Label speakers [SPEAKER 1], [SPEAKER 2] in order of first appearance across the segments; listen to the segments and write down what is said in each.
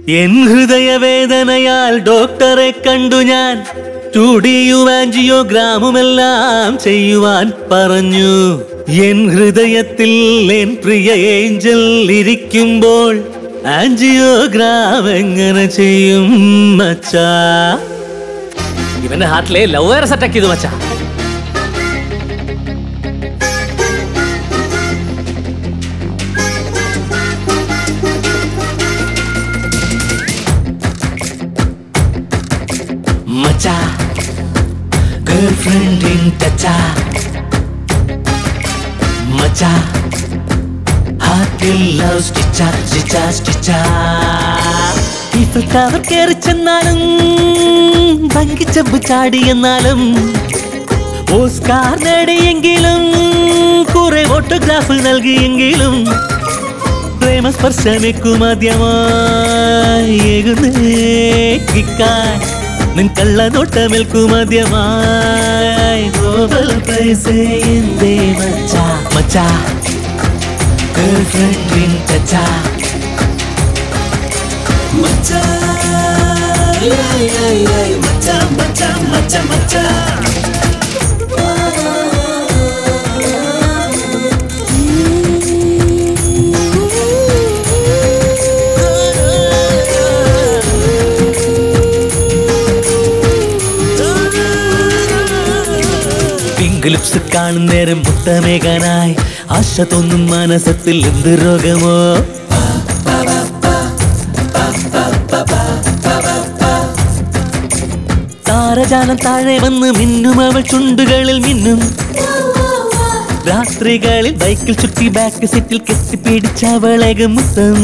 [SPEAKER 1] N ഹൃദയവേദനയാൽ ഡോക്ടറെ കണ്ടു ഞാൻ ടൂഡിയും ആൻജിയോഗ്രാമുമെല്ലാം ചെയ്യുവാൻ പറഞ്ഞു എൻ ഹൃദയത്തിൽ എൻ പ്രിയ ഏഞ്ചൽ ഇരിക്കുമ്പോൾ ആൻജിയോഗ്രാം എങ്ങനെ ചെയ്യും മച്ചാ ഇവന്റെ ഹാർട്ടിലെ ലവ് വൈറസ് അറ്റാക്ക് ചെയ്തു മച്ചാ മച്ചാ ഗേൾഫ്രണ്ട് ഇൻ ടച്ചാ മച്ചാ ഹാർട്ടിൽ ലവ് സ്റ്റിച്ചാ സ്റ്റിച്ചാ സ്റ്റിച്ചാ ഈഫൽ ടവർ കയറി ചെന്നാലും ഭംഗിച്ചമ്പ് ചാടി എന്നാലും ഓസ്കാർ നേടിയെങ്കിലും കുറെ ഓട്ടോഗ്രാഫ് നൽകിയെങ്കിലും പ്രേമസ്പർശമിക്കുമാദ്യമായി നിൻ കള്ളനോട്ടമേൽക്കുമാദ്യമായി നോബൽ പ്രൈസ് എന്തേ മച്ചാ മച്ചാ ഗേൾഫ്രണ്ടിൻ ടച്ചാ മച്ചാ മച്ചാ മച്ചാ മച്ചാ മച്ചാ പിങ്ക് ലിപ്സ് കാണുന്നേരം മുത്തമേകാനായി ആശ തോന്നും മാനസത്തിൽ എന്ത് രോഗമോ താരജാലം താഴെ വന്ന് മിന്നും അവൾ ചുണ്ടുകളിൽ മിന്നും രാത്രികളിൽ ബൈക്കിൽ ചുറ്റി ബാക്ക് സീറ്റിൽ കെട്ടിപ്പിടിച്ചവളേക മുത്തം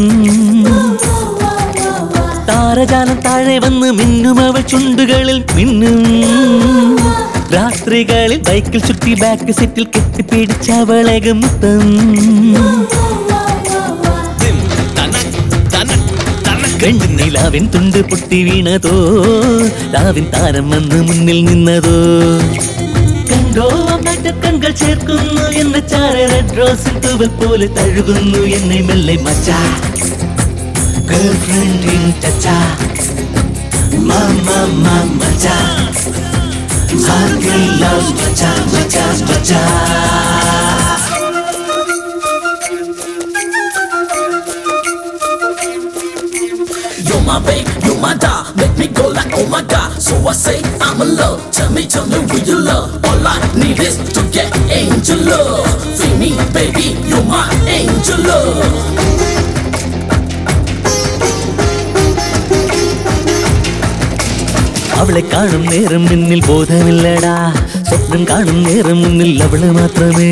[SPEAKER 1] താരജാലം താഴെ വന്ന് മിന്നും അവൾ ചുണ്ടുകളിൽ മിന്നും രാത്രികളിൽ ബൈക്കിൽ ചുറ്റി ബാക്ക് സീറ്റിൽ കെട്ടിപ്പിടിച്ചവളേക മുത്തം കണ്ടു നിലാവിൻ തുണ്ട് പൊട്ടി വീണതോ രാവിൻ താരം വന്ന് മുന്നിൽ നിന്നതോ കണ്ടോ അമ്മയുടെ കൺകൾ ചേർക്കുന്നു എന്ന ചാര റെഡ് റോസിൻ തൂവൽ പോലെ തഴുകുന്നു എന്നെ മെല്ലെ മച്ചാ ഗേൾഫ്രണ്ട് ഇൻ ടച്ചാ മാമ മച്ചാ Heart loves മച്ചാ മച്ചാ മച്ചാ
[SPEAKER 2] You're my babe, you're my doll, make me go like oh my god. So I say I'm in love. Tell me, tell me who you love. All I need is to get angel love. Feel me, baby, you're my angel love.
[SPEAKER 1] അവളെ കാണും നേരം മുന്നിൽ ബോധമില്ലടാ സ്വപ്നം കാണും നേരം മുന്നിൽ അവള് മാത്രമേ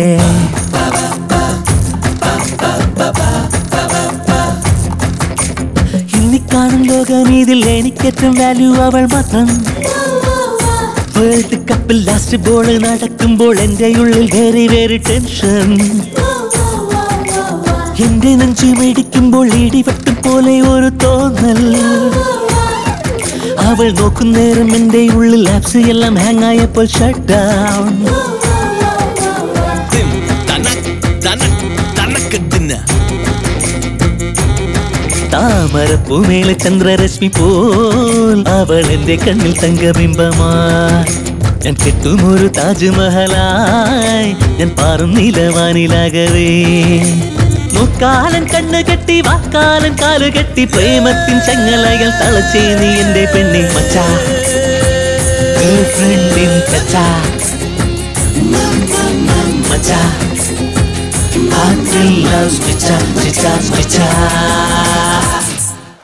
[SPEAKER 1] ഇനി കാണും ലോകം ഇതിൽ എനിക്കേറ്റവും വാല്യൂ അവൾ മാത്രം വേൾഡ് കപ്പിൽ ലാസ്റ്റ് ബോൾ നടക്കുമ്പോൾ എന്റെ ഉള്ളിൽ വേറെ വേറെ ടെൻഷൻ എന്റെ നെഞ്ചു മേടിക്കുമ്പോൾ ഇടിവെട്ടും പോലെ ഒരു തോന്നൽ അവൾ നോക്കുന്നേരം എന്റെ ഉള്ളിൽ ആപ്സ് എല്ലാം ഹാങ് ആയപ്പോൾ ഷട്ട് ഡൗൺ താമരപ്പൂമേലെ ചന്ദ്രരശ്മി പോൽ അവൾ എന്റെ കണ്ണിൽ തങ്കബിംബമായി ഞാൻ കെട്ടും ഒരു താജ്മഹലായി ഞാൻ പാറും നീലവാനിലാകവേ മുക്കാലൻ കണ്ണ് കെട്ടി വാക്കാലൻ കാല് കെട്ടി പ്രേമത്തിൻ ചങ്ങലകൾ തളച്ചേ നീ എന്റെ പെണ്ണെ മച്ചാ ഗേൾഫ്രണ്ടിൻ കച്ചാ മച്ചാ Heart loves me, cha, cha, cha, cha.